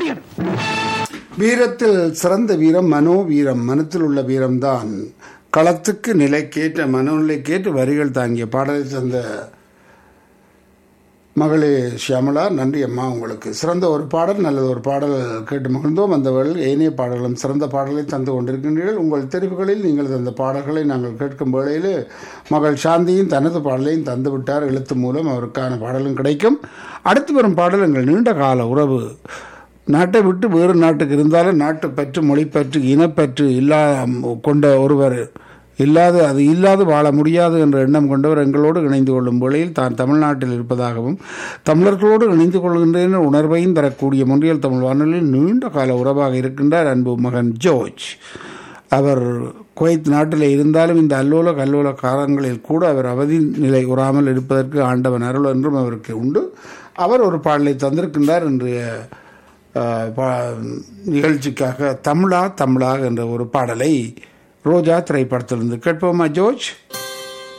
முடியும் வீரத்தில் சிறந்த வீரம் மனோ வீரம் மனத்தில் உள்ள வீரம்தான் களத்துக்கு நிலைக்கேற்ற மனநிலைக்கேற்ற வரிகள் தாங்கிய பாடலை தந்த மகளே ஷியாமலா நன்றி அம்மா உங்களுக்கு சிறந்த ஒரு பாடல் நல்லது ஒரு பாடல் கேட்டு மகிழ்ந்தோம் அந்த வேளையில் ஏனைய பாடல்களும் சிறந்த பாடலை தந்து கொண்டிருக்கின்றீர்கள் உங்கள் தெரிவுகளில் நீங்கள் தந்த பாடல்களை நாங்கள் கேட்கும் வேளையில் மகள் சாந்தியும் தனது பாடலையும் தந்து விட்டார் எழுத்து மூலம் அவருக்கான பாடலும் கிடைக்கும் அடுத்து வரும் பாடல் எங்கள் நீண்ட கால உறவு நாட்டை விட்டு வேறு நாட்டுக்கு இருந்தாலும் நாட்டு பற்று மொழிப்பற்று இனப்பற்று இல்லா கொண்ட ஒருவர் இல்லாது அது இல்லாது வாழ முடியாது என்ற எண்ணம் கொண்டவர் எங்களோடு இணைந்து கொள்ளும் வேளையில் தான் தமிழ்நாட்டில் இருப்பதாகவும் தமிழர்களோடு இணைந்து கொள்கின்றன உணர்வையும் தரக்கூடிய முன்றியல் தமிழ் வானொலியில் நீண்ட கால உறவாக இருக்கின்றார் அன்பு மகன் ஜோர்ஜ் அவர் குவைத் நாட்டில் இருந்தாலும் இந்த அல்லோல கல்லோல காலங்களில் கூட அவர் அவதி நிலை உறாமல் இருப்பதற்கு ஆண்டவன் அருள் என்றும் அவருக்கு உண்டு அவர் ஒரு பாடலை தந்திருக்கின்றார் இன்றைய அஹ், பா- நிகழ்ச்சிக்காக தமிழா தமிழா என்ற ஒரு பாடலை ரோஜா திரைப்படத்திலிருந்து கேட்போமா ஜோர்ஜ்